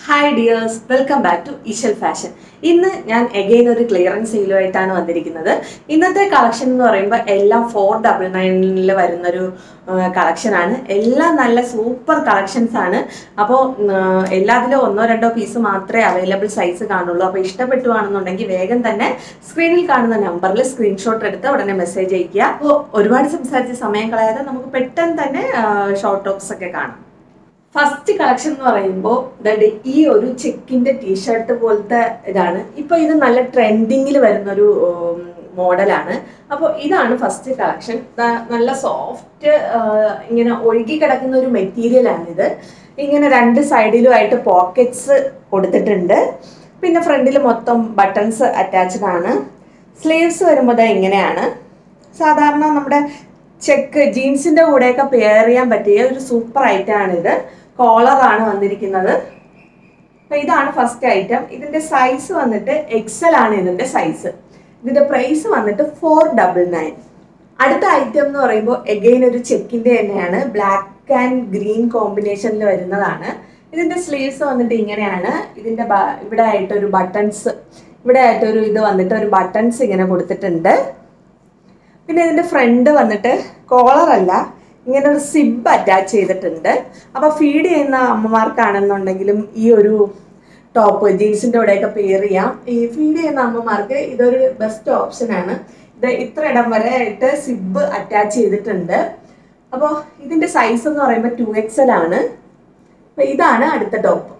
hi dears welcome back to Eshal fashion ഇന്ന് ഞാൻ again ഒരു ക്ലിയറൻസ് സെയിലുമായിട്ടാണ് വന്നിരിക്കുന്നത് ഇന്നത്തെ കളക്ഷൻ എന്ന് പറയുമ്പോൾ എല്ലാം ഫോർ ഡബിൾ നയനിൽ വരുന്നൊരു കളക്ഷനാണ് എല്ലാം നല്ല സൂപ്പർ കളക്ഷൻസ് ആണ് അപ്പോൾ എല്ലാത്തിലും ഒന്നോ രണ്ടോ പീസ് മാത്രമേ അവൈലബിൾ സൈസ് കാണുള്ളൂ അപ്പോൾ ഇഷ്ടപ്പെട്ടുവാണെന്നുണ്ടെങ്കിൽ വേഗം തന്നെ സ്ക്രീനിൽ കാണുന്ന നമ്പറിൽ സ്ക്രീൻഷോട്ട് എടുത്ത് ഉടനെ മെസ്സേജ് അയയ്ക്കുക അപ്പോൾ ഒരുപാട് സംസാരിച്ച് സമയം കളയാതെ നമുക്ക് പെട്ടെന്ന് തന്നെ ഷോർട്ട് ടോപ്സ് ഒക്കെ കാണാം ഫസ്റ്റ് കളക്ഷൻ എന്ന് പറയുമ്പോൾ ദാണ്ട് ഈ ഒരു ചെക്കിന്റെ ടീഷർട്ട് പോലത്തെ ഇതാണ് ഇപ്പൊ ഇത് നല്ല ട്രെൻഡിങ്ങിൽ വരുന്നൊരു മോഡലാണ് അപ്പോൾ ഇതാണ് ഫസ്റ്റ് കളക്ഷൻ നല്ല സോഫ്റ്റ് ഇങ്ങനെ ഒഴുകി കിടക്കുന്ന ഒരു മെറ്റീരിയൽ ആണിത് ഇങ്ങനെ രണ്ട് സൈഡിലുമായിട്ട് പോക്കറ്റ്സ് കൊടുത്തിട്ടുണ്ട് പിന്നെ ഫ്രണ്ടിൽ മൊത്തം ബട്ടൺസ് അറ്റാച്ച്ഡ് ആണ് സ്ലീവ്സ് വരുമ്പോൾ ദാ ഇങ്ങനെയാണ് സാധാരണ നമ്മുടെ ചെക്ക് ജീൻസിന്റെ കൂടെയൊക്കെ പെയർ ചെയ്യാൻ പറ്റിയ ഒരു സൂപ്പർ ഐറ്റം ആണിത് കോളറാണ് വന്നിരിക്കുന്നത് അപ്പൊ ഇതാണ് ഫസ്റ്റ് ഐറ്റം ഇതിന്റെ സൈസ് വന്നിട്ട് എക്സൽ ആണ് ഇതിന്റെ സൈസ് ഇതിന്റെ പ്രൈസ് വന്നിട്ട് ഫോർ ഡബിൾ നയൻ അടുത്ത ഐറ്റം എന്ന് പറയുമ്പോൾ എഗെയിൻ ഒരു ചെക്കിന്റെ തന്നെയാണ് ബ്ലാക്ക് ആൻഡ് ഗ്രീൻ കോമ്പിനേഷനിൽ വരുന്നതാണ് ഇതിന്റെ സ്ലീവ്സ് വന്നിട്ട് ഇങ്ങനെയാണ് ഇതിന്റെ ബ- ഇവിടെ ആയിട്ട് ഒരു ബട്ടൺസ് ഇവിടെ ആയിട്ടൊരു ഇത് വന്നിട്ട് ഒരു ബട്ടൺസ് ഇങ്ങനെ കൊടുത്തിട്ടുണ്ട് പിന്നെ ഇതിന്റെ ഫ്രണ്ട് വന്നിട്ട് കോളർ അല്ല ഇങ്ങനെ ഒരു സിബ് അറ്റാച്ച് ചെയ്തിട്ടുണ്ട് അപ്പോൾ ഫീഡ് ചെയ്യുന്ന അമ്മമാർക്കാണെന്നുണ്ടെങ്കിലും ഈ ഒരു ടോപ്പ് ജീൻസിൻ്റെ കൂടെയൊക്കെ പെയർ ചെയ്യാം ഈ ഫീഡ് ചെയ്യുന്ന അമ്മമാർക്ക് ഇതൊരു ബെസ്റ്റ് ഓപ്ഷനാണ് ഇത് ഇത്ര ഇടം വരെ ആയിട്ട് സിബ് അറ്റാച്ച് ചെയ്തിട്ടുണ്ട് അപ്പോൾ ഇതിന്റെ സൈസ് എന്ന് പറയുമ്പോൾ ടു എക്സൽ ആണ് അപ്പോൾ ഇതാണ് അടുത്ത ടോപ്പ്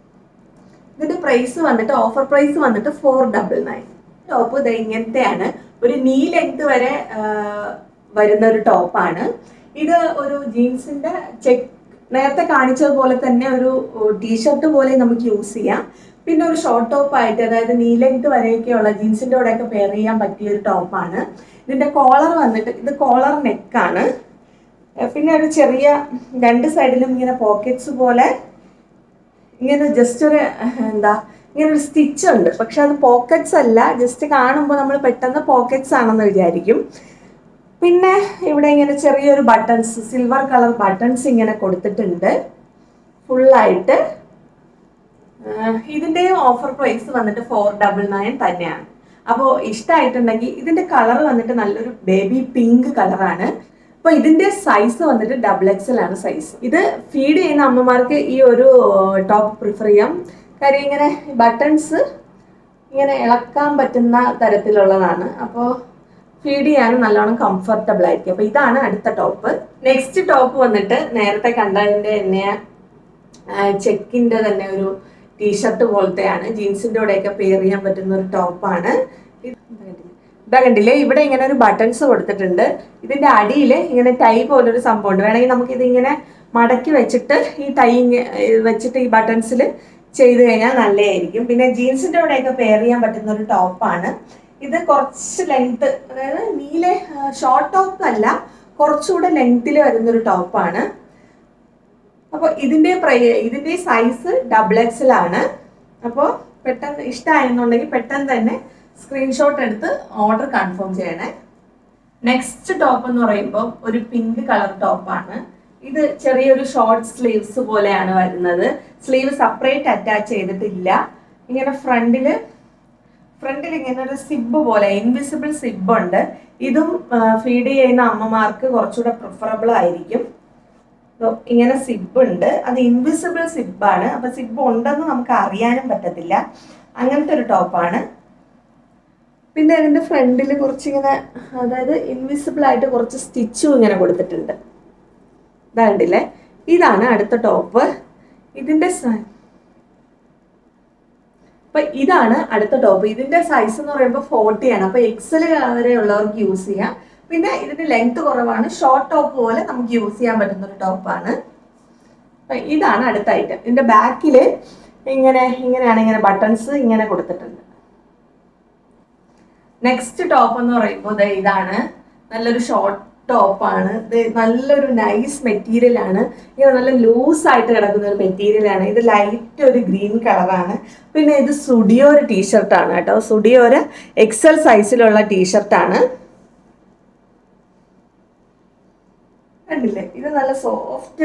ഇതിന്റെ പ്രൈസ് വന്നിട്ട് ഓഫർ പ്രൈസ് വന്നിട്ട് ഫോർ ഡബിൾ നയൻ ടോപ്പ് ഇത് ഇങ്ങനത്തെയാണ് ഒരു നീ ലെങ്ത് വരെ ആ, വരുന്ന ഒരു ടോപ്പാണ് ഇത് ഒരു ജീൻസിന്റെ ചെക്ക് നേരത്തെ കാണിച്ചതുപോലെ തന്നെ ഒരു ടീഷർട്ട് പോലെ നമുക്ക് യൂസ് ചെയ്യാം പിന്നെ ഒരു ഷോർട്ട് ടോപ്പ് ആയിട്ട് അതായത് നീ ലെങ്ത് വരെയൊക്കെയുള്ള ജീൻസിന്റെ കൂടെയൊക്കെ പെയർ ചെയ്യാൻ പറ്റിയ ഒരു ടോപ്പാണ് ഇതിന്റെ കോളർ വന്നിട്ട് ഇത് കോളർ നെക്കാണ് പിന്നെ ഒരു ചെറിയ രണ്ട് സൈഡിലും ഇങ്ങനെ പോക്കറ്റ്സ് പോലെ ഇങ്ങനെ ജസ്റ്റ് ഒരു അഹ്, എന്താ ഇങ്ങനെ ഒരു സ്റ്റിച്ച് ഉണ്ട് പക്ഷെ അത് പോക്കറ്റ്സ് അല്ല ജസ്റ്റ് കാണുമ്പോൾ നമ്മൾ പെട്ടെന്ന് പോക്കറ്റ്സ് ആണെന്ന് വിചാരിക്കും പിന്നെ ഇവിടെ ഇങ്ങനെ ചെറിയൊരു ബട്ടൺസ് സിൽവർ കളർ ബട്ടൺസ് ഇങ്ങനെ കൊടുത്തിട്ടുണ്ട് ഫുള്ളായിട്ട് ഇതിൻ്റെയും ഓഫർ പ്രൈസ് വന്നിട്ട് ഫോർ ഡബിൾ നയൻ തന്നെയാണ് അപ്പോൾ ഇഷ്ടമായിട്ടുണ്ടെങ്കിൽ ഇതിന്റെ കളർ വന്നിട്ട് നല്ലൊരു ബേബി പിങ്ക് കളറാണ് അപ്പോൾ ഇതിന്റെ സൈസ് വന്നിട്ട് ഡബിൾ എക്സൽ ആണ് സൈസ് ഇത് ഫീഡ് ചെയ്യുന്ന അമ്മമാർക്ക് ഈ ഒരു ടോപ്പ് പ്രിഫർ ചെയ്യാം കാര്യം ഇങ്ങനെ ബട്ടൺസ് ഇങ്ങനെ ഇളക്കാൻ പറ്റുന്ന തരത്തിലുള്ളതാണ് അപ്പോൾ ഫീഡ് ചെയ്യാൻ നല്ലോണം കംഫർട്ടബിൾ ആയിരിക്കും അപ്പോൾ ഇതാണ് അടുത്ത ടോപ്പ് നെക്സ്റ്റ് ടോപ്പ് വന്നിട്ട് നേരത്തെ കണ്ടതിൻ്റെ തന്നെ ചെക്കിൻ്റെ തന്നെ ഒരു ടീഷർട്ട് പോലത്തെയാണ് ജീൻസിൻ്റെ കൂടെയൊക്കെ പെയർ ചെയ്യാൻ പറ്റുന്ന ഒരു ടോപ്പാണ് ഇതാ കണ്ടില്ലേ ഇവിടെ ഇങ്ങനെ ഒരു ബട്ടൺസ് കൊടുത്തിട്ടുണ്ട് ഇതിന്റെ അടിയിൽ ഇങ്ങനെ ടൈ പോലൊരു സംഭവം ഉണ്ട് വേണമെങ്കിൽ നമുക്ക് ഇതിങ്ങനെ മടക്കി വെച്ചിട്ട് ഈ ടൈ വെച്ചിട്ട് ഈ ബട്ടൺസിൽ ചെയ്ത് കഴിഞ്ഞാൽ നല്ലതായിരിക്കും പിന്നെ ജീൻസിന്റെ കൂടെയൊക്കെ പെയർ ചെയ്യാൻ പറ്റുന്ന ഒരു ടോപ്പാണ് ഇത് കുറച്ച് ലെങ്ത് അതായത് നീലെ ഷോർട്ട് ടോപ്പ് അല്ല കുറച്ചുകൂടെ ലെങ്ത്തിൽ വരുന്നൊരു ടോപ്പാണ് അപ്പോൾ ഇതിന്റെ പ്രൈ ഇതിന്റെ സൈസ് ഡബിൾ എക്സൽ ആണ് അപ്പോൾ പെട്ടെന്ന് ഇഷ്ടമായിരുന്നുണ്ടെങ്കിൽ പെട്ടെന്ന് തന്നെ സ്ക്രീൻഷോട്ട് എടുത്ത് ഓർഡർ കൺഫേം ചെയ്യണേ നെക്സ്റ്റ് ടോപ്പ് എന്ന് പറയുമ്പോൾ ഒരു പിങ്ക് കളർ ടോപ്പാണ് ഇത് ചെറിയൊരു ഷോർട്ട് സ്ലീവ്സ് പോലെയാണ് വരുന്നത് സ്ലീവ് സെപ്പറേറ്റ് അറ്റാച്ച് ചെയ്തിട്ടില്ല ഇങ്ങനെ ഫ്രണ്ടില് ഫ്രണ്ടിൽ ഇങ്ങനെ ഒരു സിബ് പോലെ ഇൻവിസിബിൾ സിബ് ഉണ്ട് ഇതും ഫീഡ് ചെയ്യുന്ന അമ്മമാർക്ക് കുറച്ചുകൂടെ പ്രിഫറബിൾ ആയിരിക്കും So, ഇങ്ങനെ സിബ് ഉണ്ട് അത് ഇൻവിസിബിൾ സിബാണ് അപ്പൊ സിബ് ഉണ്ടെന്ന് നമുക്ക് അറിയാനും പറ്റത്തില്ല അങ്ങനത്തെ ഒരു ടോപ്പാണ് പിന്നെ അതിന്റെ ഫ്രണ്ടിൽ കുറച്ചിങ്ങനെ അതായത് ഇൻവിസിബിൾ ആയിട്ട് കുറച്ച് സ്റ്റിച്ചും ഇങ്ങനെ കൊടുത്തിട്ടുണ്ട് ഇതാ കണ്ടില്ലേ ഇതാണ് അടുത്ത ടോപ്പ് ഇതിന്റെ സ- അപ്പൊ ഇതാണ് അടുത്ത ടോപ്പ് ഇതിന്റെ സൈസ് എന്ന് പറയുമ്പോൾ ഫോർട്ടി ആണ് അപ്പൊ എക്സൽ വരെ ഉള്ളവർക്ക് യൂസ് ചെയ്യാം പിന്നെ ഇതിന്റെ ലെങ്ത് കുറവാണ് ഷോർട്ട് ടോപ്പ് പോലെ നമുക്ക് യൂസ് ചെയ്യാൻ പറ്റുന്ന ഒരു ടോപ്പാണ് അപ്പൊ ഇതാണ് അടുത്ത ഐറ്റം ഇതിന്റെ ബാക്കില് ഇങ്ങനെ ഇങ്ങനെയാണ് ഇങ്ങനെ ബട്ടൺസ് ഇങ്ങനെ കൊടുത്തിട്ടുണ്ട് നെക്സ്റ്റ് ടോപ്പ് എന്ന് പറയുമ്പോൾ ദേ ഇതാണ് നല്ലൊരു ഷോർട്ട് ടോപ്പാണ് ഇത് നല്ലൊരു നൈസ് മെറ്റീരിയൽ ആണ് ഇങ്ങനെ നല്ല ലൂസ് ആയിട്ട് കിടക്കുന്ന ഒരു മെറ്റീരിയൽ ആണ് ഇത് ലൈറ്റ് ഒരു ഗ്രീൻ കളറാണ് പിന്നെ ഇത് സുഡിയോര് ടീഷർട്ടാണ് കേട്ടോ സുഡിയോര് എക്സൽ സൈസിലുള്ള ടീഷർട്ടാണ് കണ്ടില്ലേ ഇത് നല്ല സോഫ്റ്റ്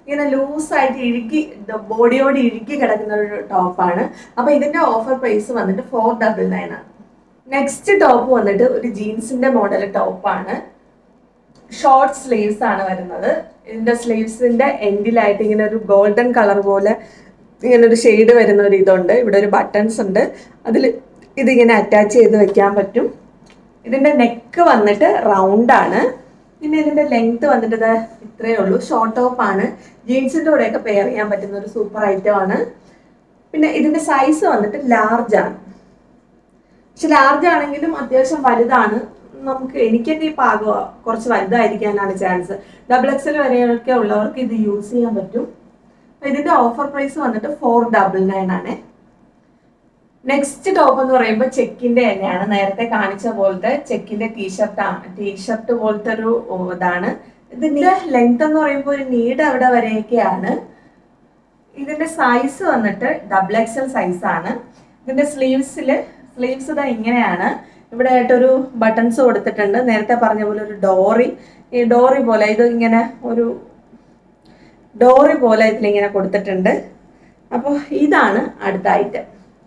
ഇങ്ങനെ ലൂസായിട്ട് ഇഴുക്കി ബോഡിയോട് ഇഴുക്കി കിടക്കുന്ന ഒരു ടോപ്പാണ് അപ്പോൾ ഇതിന്റെ ഓഫർ പ്രൈസ് വന്നിട്ട് ഫോർ ഡബിൾ നയൻ ആണ് നെക്സ്റ്റ് ടോപ്പ് വന്നിട്ട് ഒരു ജീൻസിന്റെ മോഡൽ ടോപ്പാണ് ഷോർട്ട് സ്ലീവ്സ് ആണ് വരുന്നത് ഇതിന്റെ സ്ലീവ്സിന്റെ എൻഡിലായിട്ട് ഇങ്ങനെ ഒരു ഗോൾഡൻ കളർ പോലെ ഇങ്ങനെ ഒരു ഷെയ്ഡ് വരുന്ന ഒരു ഇതുണ്ട് ഇവിടെ ഒരു ബട്ടൺസ് ഉണ്ട് അതിൽ ഇതിങ്ങനെ അറ്റാച്ച് ചെയ്ത് വെക്കാൻ പറ്റും ഇതിന്റെ നെക്ക് വന്നിട്ട് റൗണ്ട് ആണ് പിന്നെ ഇതിന്റെ ലെങ്ത് വന്നിട്ട് ദാ ഇത്രയേ ഉള്ളൂ ഷോർട്ട് ടോപ്പ് ആണ് ജീൻസിന്റെ കൂടെയൊക്കെ പെയർ ചെയ്യാൻ പറ്റുന്ന ഒരു സൂപ്പർ ഐറ്റം ആണ് പിന്നെ ഇതിന്റെ സൈസ് വന്നിട്ട് ലാർജ് ആണ് പക്ഷെ ലാർജ് ആണെങ്കിലും അത്യാവശ്യം വലുതാണ് നമുക്ക് എനിക്കൊക്കെ ഈ പാകം കുറച്ച് വലുതായിരിക്കാനാണ് ചാൻസ് ഡബിൾ എക്സൽ വരെയൊക്കെ ഉള്ളവർക്ക് ഇത് യൂസ് ചെയ്യാൻ പറ്റും അപ്പൊ ഇതിന്റെ ഓഫർ പ്രൈസ് വന്നിട്ട് ഫോർ ഡബിൾ നയൻ ആണ് നെക്സ്റ്റ് ടോപ്പ് എന്ന് പറയുമ്പോൾ ചെക്കിന്റെ തന്നെയാണ് നേരത്തെ കാണിച്ച പോലത്തെ ചെക്കിന്റെ ടീഷർട്ട് ആണ് ടീഷർട്ട് പോലത്തെ ഒരു ഓ, ഇതാണ് ഇതിന്റെ ലെങ്ത് എന്ന് പറയുമ്പോൾ ഒരു നീഡ് അവിടെ വരെയൊക്കെയാണ് ഇതിന്റെ സൈസ് വന്നിട്ട് ഡബിൾ എക്സൽ സൈസ് ആണ് ഇതിന്റെ സ്ലീവ്സിൽ സ്ലീവ്സ് ഇതാ ഇങ്ങനെയാണ് ഇവിടെ ആയിട്ടൊരു ബട്ടൺസ് കൊടുത്തിട്ടുണ്ട് നേരത്തെ പറഞ്ഞ പോലെ ഒരു ഡോറി ഈ ഡോറി പോലെ ഇത് ഇങ്ങനെ ഒരു ഡോറി പോലെ ഇതിലിങ്ങനെ കൊടുത്തിട്ടുണ്ട് അപ്പോൾ ഇതാണ് അടുത്ത ഐറ്റം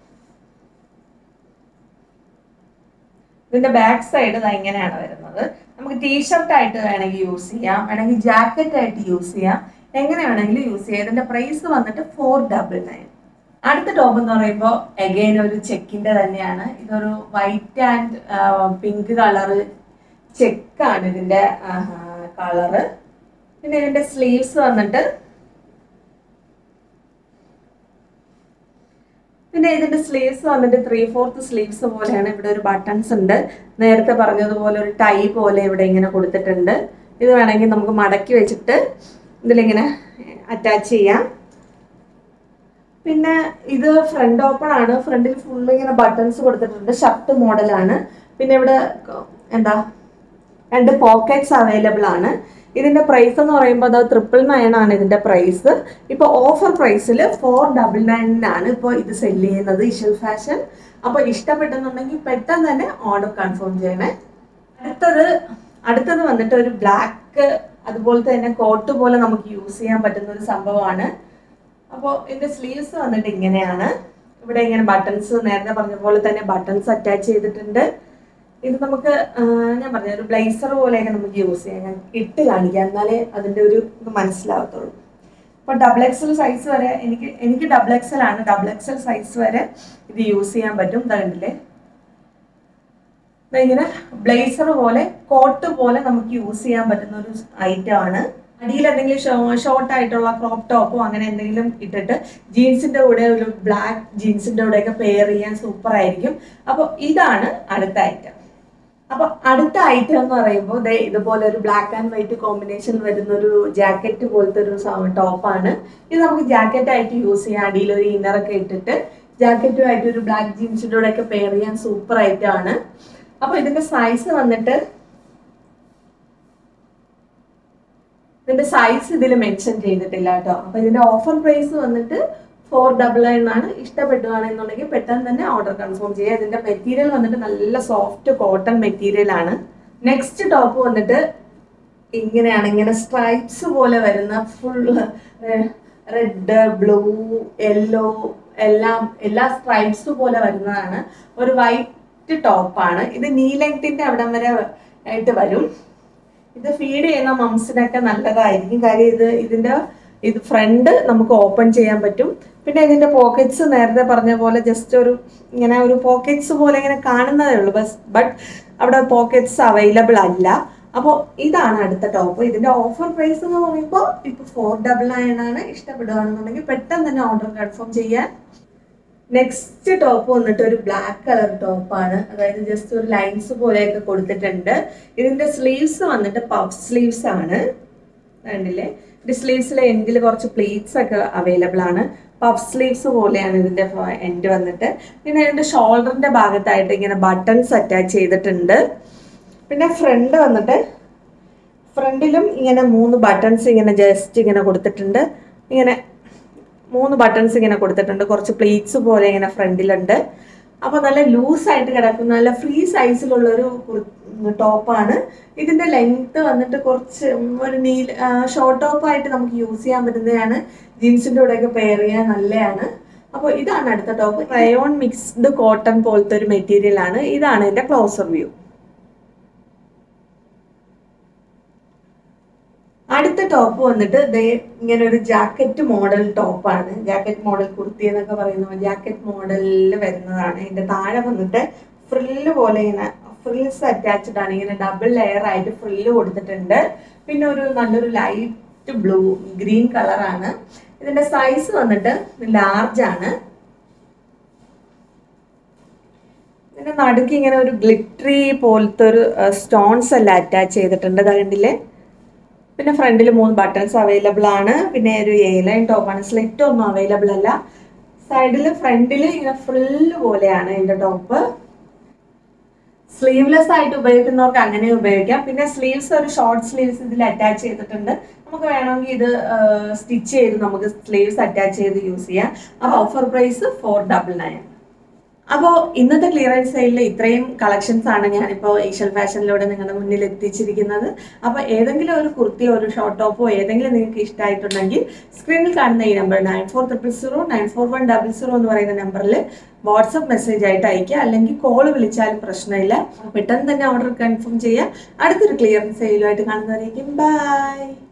ഇതിന്റെ ബാക്ക് സൈഡ് ഇതാ ഇങ്ങനെയാണ് വരുന്നത് നമുക്ക് ടീഷർട്ട് ആയിട്ട് വേണമെങ്കിൽ യൂസ് ചെയ്യാം വേണമെങ്കിൽ ജാക്കറ്റ് ആയിട്ട് യൂസ് ചെയ്യാം എങ്ങനെ വേണമെങ്കിലും യൂസ് ചെയ്യാം ഇതിന്റെ പ്രൈസ് വന്നിട്ട് ഫോർ ഡബിൾ നയൻ അടുത്ത ടോപ്പ് എന്ന് പറയുമ്പോൾ എഗെയിൻ ഒരു ചെക്കിന്റെ തന്നെയാണ് ഇതൊരു വൈറ്റ് ആൻഡ് പിങ്ക് കളറ് ചെക്കാണ് ഇതിന്റെ കളറ് പിന്നെ ഇതിന്റെ സ്ലീവ്സ് വന്നിട്ട് പിന്നെ ഇതിന്റെ സ്ലീവ്സ് വന്നിട്ട് ത്രീ ഫോർത്ത് സ്ലീവ്സ് പോലെയാണ് ഇവിടെ ഒരു ബട്ടൺസ് ഉണ്ട് നേരത്തെ പറഞ്ഞതുപോലെ ഒരു ടൈ പോലെ ഇവിടെ ഇങ്ങനെ കൊടുത്തിട്ടുണ്ട് ഇത് വേണമെങ്കിൽ നമുക്ക് മടക്കി വെച്ചിട്ട് ഇതിലിങ്ങനെ അറ്റാച്ച് ചെയ്യാം പിന്നെ ഇത് ഫ്രണ്ട് ഓപ്പൺ ആണ് ഫ്രണ്ടിൽ ഫുള്ള് ഇങ്ങനെ ബട്ടൺസ് കൊടുത്തിട്ടുണ്ട് ഷർട്ട് മോഡലാണ് പിന്നെ ഇവിടെ ക- എന്താ രണ്ട് പോക്കറ്റ്സ് അവൈലബിൾ ആണ് ഇതിന്റെ പ്രൈസ് എന്ന് പറയുമ്പോൾ അത് ട്രിപ്പിൾ നയൻ ആണ് ഇതിന്റെ പ്രൈസ് ഇപ്പോൾ ഓഫർ പ്രൈസിൽ ഫോർ ഡബിൾ നയനിനാണ് ഇപ്പോൾ ഇത് സെല് ചെയ്യുന്നത് ഇഷൽ ഫാഷൻ അപ്പോൾ ഇഷ്ടപ്പെട്ടെന്നുണ്ടെങ്കിൽ പെട്ടെന്ന് തന്നെ ഓർഡർ കൺഫേം ചെയ്യണേ അടുത്തത് അടുത്തത് വന്നിട്ട് ഒരു ബ്ലാക്ക് അതുപോലത്തെ തന്നെ കോട്ട് പോലെ നമുക്ക് യൂസ് ചെയ്യാൻ പറ്റുന്ന ഒരു സംഭവമാണ് അപ്പോൾ ഇതിന്റെ സ്ലീവ്സ് വന്നിട്ട് ഇങ്ങനെയാണ് ഇവിടെ ഇങ്ങനെ ബട്ടൺസ് നേരത്തെ പറഞ്ഞ പോലെ തന്നെ ബട്ടൺസ് അറ്റാച്ച് ചെയ്തിട്ടുണ്ട് ഇത് നമുക്ക് ആ, ഞാൻ പറഞ്ഞ ഒരു ബ്ലേസർ പോലെയൊക്കെ നമുക്ക് യൂസ് ചെയ്യാം ഞാൻ ഇട്ട് കാണിക്കാം എന്നാലേ അതിന്റെ ഒരു ഇത് മനസ്സിലാവത്തുള്ളൂ അപ്പോൾ ഡബിൾ എക്സൽ സൈസ് വരെ എനിക്ക് എനിക്ക് ഡബിൾ എക്സൽ ആണ് ഡബിൾ എക്സൽ സൈസ് വരെ ഇത് യൂസ് ചെയ്യാൻ പറ്റും ഇതാ കണ്ടില്ലേ ദാ ഇങ്ങനെ ബ്ലേസർ പോലെ കോട്ട് പോലെ നമുക്ക് യൂസ് ചെയ്യാൻ പറ്റുന്ന ഒരു ഐറ്റം ആണ് അടിയിൽ എന്തെങ്കിലും ഷോർട്ട് ആയിട്ടുള്ള ക്രോപ്പ് ടോപ്പോ അങ്ങനെ എന്തെങ്കിലും ഇട്ടിട്ട് ജീൻസിന്റെ കൂടെ ഒരു ബ്ലാക്ക് ജീൻസിന്റെ കൂടെ ഒക്കെ പെയർ ചെയ്യാൻ സൂപ്പർ ആയിരിക്കും അപ്പോൾ ഇതാണ് അടുത്ത ഐറ്റം അപ്പൊ അടുത്ത ഐറ്റം എന്ന് പറയുമ്പോൾ ദേ ഇതുപോലെ ഒരു ബ്ലാക്ക് ആൻഡ് വൈറ്റ് കോമ്പിനേഷൻ വരുന്ന ഒരു ജാക്കറ്റ് പോലത്തെ ഒരു ടോപ്പാണ് ഇത് നമുക്ക് ജാക്കറ്റ് ആയിട്ട് യൂസ് ചെയ്യാം അടിയിൽ ഒരു ഇന്നർ ഒക്കെ ഇട്ടിട്ട് ജാക്കറ്റുമായിട്ട് ഒരു ബ്ലാക്ക് ജീൻസിന്റെ കൂടെ ഒക്കെ പെയർ ചെയ്യാൻ സൂപ്പർ ഐറ്റം ആണ് അപ്പൊ ഇതിന്റെ സൈസ് വന്നിട്ട് ഇതിന്റെ സൈസ് ഇതിൽ മെൻഷൻ ചെയ്തിട്ടില്ല കേട്ടോ അപ്പൊ ഇതിന്റെ ഓഫർ പ്രൈസ് വന്നിട്ട് ഫോർ ഡബിൾ നയൻ ആണ് ഇഷ്ടപ്പെടുകയാണെന്നുണ്ടെങ്കിൽ പെട്ടെന്ന് തന്നെ ഓർഡർ കൺഫേം ചെയ്യുക ഇതിന്റെ മെറ്റീരിയൽ വന്നിട്ട് നല്ല സോഫ്റ്റ് കോട്ടൺ മെറ്റീരിയൽ ആണ് നെക്സ്റ്റ് ടോപ്പ് വന്നിട്ട് ഇങ്ങനെയാണ് ഇങ്ങനെ സ്ട്രൈപ്സ് പോലെ വരുന്ന ഫുൾ റെഡ് ബ്ലൂ യെല്ലോ എല്ലാം എല്ലാ സ്ട്രൈപ്സ് പോലെ വരുന്നതാണ് ഒരു വൈറ്റ് ടോപ്പാണ് ഇത് നീ ലെങ്ത്തിന്റെ അവിടം വരെ ആയിട്ട് വരും ഇത് ഫീഡ് ചെയ്യുന്ന മംസിനൊക്കെ നല്ലതായിരിക്കും കാര്യം ഇത് ഇതിന്റെ ഇത് ഫ്രണ്ട് നമുക്ക് ഓപ്പൺ ചെയ്യാൻ പറ്റും പിന്നെ ഇതിന്റെ പോക്കറ്റ്സ് നേരത്തെ പറഞ്ഞ പോലെ ജസ്റ്റ് ഒരു ഇങ്ങനെ ഒരു പോക്കറ്റ്സ് പോലെ ഇങ്ങനെ കാണുന്നതേ ഉള്ളൂ ബസ് ബട്ട് അവിടെ പോക്കറ്റ്സ് അവൈലബിൾ അല്ല അപ്പോൾ ഇതാണ് അടുത്ത ടോപ്പ് ഇതിന്റെ ഓഫർ പ്രൈസ് എന്ന് പറയുമ്പോൾ ഇപ്പൊ ഫോർ ഡബിൾ നയൻ ആണ് ഇഷ്ടപ്പെടുകയാണെന്നുണ്ടെങ്കിൽ പെട്ടെന്ന് തന്നെ ഓർഡർ കൺഫേം ചെയ്യാൻ നെക്സ്റ്റ് ടോപ്പ് വന്നിട്ട് ഒരു ബ്ലാക്ക് കളർ ടോപ്പാണ് അതായത് ജസ്റ്റ് ഒരു ലൈൻസ് പോലെയൊക്കെ കൊടുത്തിട്ടുണ്ട് ഇതിന്റെ സ്ലീവ്സ് വന്നിട്ട് പഫ് സ്ലീവ്സ് ആണ് കണ്ടില്ലേ ഇതിന്റെ സ്ലീവ്സിലെ എൻഡിൽ കുറച്ച് പ്ലീറ്റ്സ് ഒക്കെ അവൈലബിൾ ആണ് പഫ് സ്ലീവ്സ് പോലെയാണ് ഇതിന്റെ എൻഡ് വന്നിട്ട് പിന്നെ ഇതിന്റെ ഷോൾഡറിന്റെ ഭാഗത്തായിട്ട് ഇങ്ങനെ ബട്ടൺസ് അറ്റാച്ച് ചെയ്തിട്ടുണ്ട് പിന്നെ ഫ്രണ്ട് വന്നിട്ട് ഫ്രണ്ടിലും ഇങ്ങനെ മൂന്ന് ബട്ടൺസ് ഇങ്ങനെ ജസ്റ്റ് ഇങ്ങനെ കൊടുത്തിട്ടുണ്ട് ഇങ്ങനെ മൂന്ന് ബട്ടൺസ് ഇങ്ങനെ കൊടുത്തിട്ടുണ്ട് കുറച്ച് പ്ലേറ്റ്സ് പോലെ ഇങ്ങനെ ഫ്രണ്ടിലുണ്ട് അപ്പോൾ നല്ല ലൂസ് ആയിട്ട് കിടക്കുന്ന നല്ല ഫ്രീ സൈസിലുള്ള ഒരു ടോപ്പാണ് ഇതിന്റെ ലെങ്ത് വന്നിട്ട് കുറച്ച് ഒരു നീല ഷോർട്ട് ടോപ്പായിട്ട് നമുക്ക് യൂസ് ചെയ്യാൻ പറ്റുന്നതാണ് ജീൻസിന്റെ കൂടെയൊക്കെ പെയർ ചെയ്യാൻ നല്ലതാണ് അപ്പോൾ ഇതാണ് അടുത്ത ടോപ്പ് റയോൺ മിക്സ്ഡ് കോട്ടൺ പോലത്തെ ഒരു മെറ്റീരിയൽ ആണ് ഇതാണ് ഇതിന്റെ ക്ലോസർ വ്യൂ അടുത്ത ടോപ്പ് വന്നിട്ട് ദേ ഇങ്ങനെ ഒരു ജാക്കറ്റ് മോഡൽ ടോപ്പാണ് ജാക്കറ്റ് മോഡൽ കുർത്തി എന്നൊക്കെ പറയുന്ന ജാക്കറ്റ് മോഡലിൽ വരുന്നതാണ് ഇതിന്റെ താഴെ വന്നിട്ട് ഫ്രില്ല് പോലെ ഇങ്ങനെ ഫ്രിൽസ് അറ്റാച്ച്ഡ് ആണ് ഇങ്ങനെ ഡബിൾ ലെയർ ആയിട്ട് ഫ്രില്ല് കൊടുത്തിട്ടുണ്ട് പിന്നെ ഒരു നല്ലൊരു ലൈറ്റ് ബ്ലൂ ഗ്രീൻ കളറാണ് ഇതിന്റെ സൈസ് വന്നിട്ട് ലാർജ് ആണ് ഇതിന്റെ നടുക്ക് ഇങ്ങനെ ഒരു ഗ്ലിറ്ററി പോലത്തെ ഒരു സ്റ്റോൺസ് എല്ലാം അറ്റാച്ച് ചെയ്തിട്ടുണ്ട് അത് കണ്ടില്ലേ പിന്നെ ഫ്രണ്ടിൽ മൂന്ന് ബട്ടൺസ് അവൈലബിൾ ആണ് പിന്നെ ഒരു എ ലൈൻ ടോപ്പാണ് സ്ലിറ്റ് ഒന്നും അവൈലബിൾ അല്ല സൈഡിൽ ഫ്രണ്ടിൽ ഇങ്ങനെ ഫ്രില്ല് പോലെയാണ് ഇതിന്റെ ടോപ്പ് സ്ലീവ്ലെസ് ആയിട്ട് ഉപയോഗിക്കുന്നവർക്ക് അങ്ങനെ ഉപയോഗിക്കാം പിന്നെ സ്ലീവ്സ് ഒരു ഷോർട്ട് സ്ലീവ്സ് ഇതിൽ അറ്റാച്ച് ചെയ്തിട്ടുണ്ട് നമുക്ക് വേണമെങ്കിൽ ഇത് സ്റ്റിച്ച് ചെയ്ത് നമുക്ക് സ്ലീവ്സ് അറ്റാച്ച് ചെയ്ത് യൂസ് ചെയ്യാം അപ്പോൾ offer price four double nine അപ്പോൾ ഇന്നത്തെ ക്ലിയറൻസ് സെയിലിൽ ഇത്രയും കളക്ഷൻസ് ആണ് ഞാനിപ്പോൾ ഏഷ്യൽ ഫാഷനിലൂടെ നിങ്ങളുടെ മുന്നിൽ എത്തിച്ചിരിക്കുന്നത് അപ്പോൾ ഏതെങ്കിലും ഒരു കുർത്തിയോ ഒരു ഷോർട്ട് ടോപ്പോ ഏതെങ്കിലും നിങ്ങൾക്ക് ഇഷ്ടമായിട്ടുണ്ടെങ്കിൽ സ്ക്രീനിൽ കാണുന്ന ഈ number nine four triple zero nine four one double zero എന്ന് പറയുന്ന നമ്പറിൽ വാട്സപ്പ് മെസ്സേജ് ആയിട്ട് അയക്കുക അല്ലെങ്കിൽ കോൾ വിളിച്ചാലും പ്രശ്നമില്ല പെട്ടെന്ന് തന്നെ ഓർഡർ കൺഫേം ചെയ്യുക അടുത്തൊരു ക്ലിയറൻസ് സെയിലുമായിട്ട് കാണുന്നവരേക്കും ബൈ